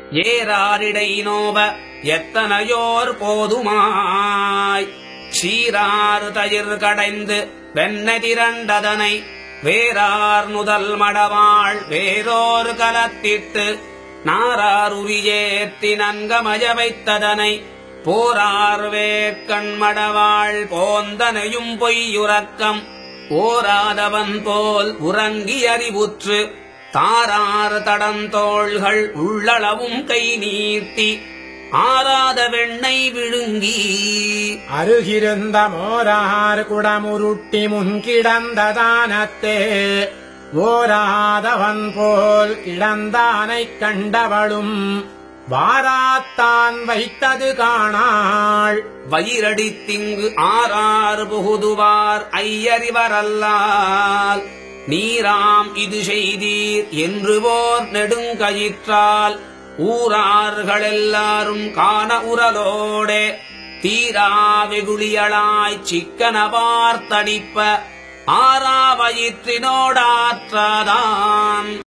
ஏறாரிடை நோவ எத்தனையோர் போதுமாய் சீராறு தயிர் கடைந்து வெண்ணதிரண்டதனை வேறார் முதல் மடவாள் வேறோர் கலத்திட்டு நாராருவியேத்தி நன்கமய வைத்ததனை போரார் வேட்கண் மடவாள் போந்தனையும் பொய்யுறக்கம் ஓராதவன் போல் உறங்கி அறிவுற்று தாரார் தடந்தோள்கள் உள்ளளவும் கை நீட்டி ஆராத வெண்ணெய் விழுங்கி அருகிருந்த மோரார் குடமுருட்டி முன்கிடந்ததானத்தே ஓராதவன் போல் கிடந்தானைக் கண்டவளும் வாராத்தான் வைத்தது காணாள் வயிறடித்திங்கு ஆறார் புகுதுவார் ஐயறிவரல்லால் நீராம் இது செய்தீர் என்று போர் நெடுங்கயிற்றால் ஊரார்களெல்லாரும் காண உரலோடே தீரா வெகுளியளாய் சிக்கன பார்த்தடிப்ப ஆறாவயிற்றினோடாற்றாதான்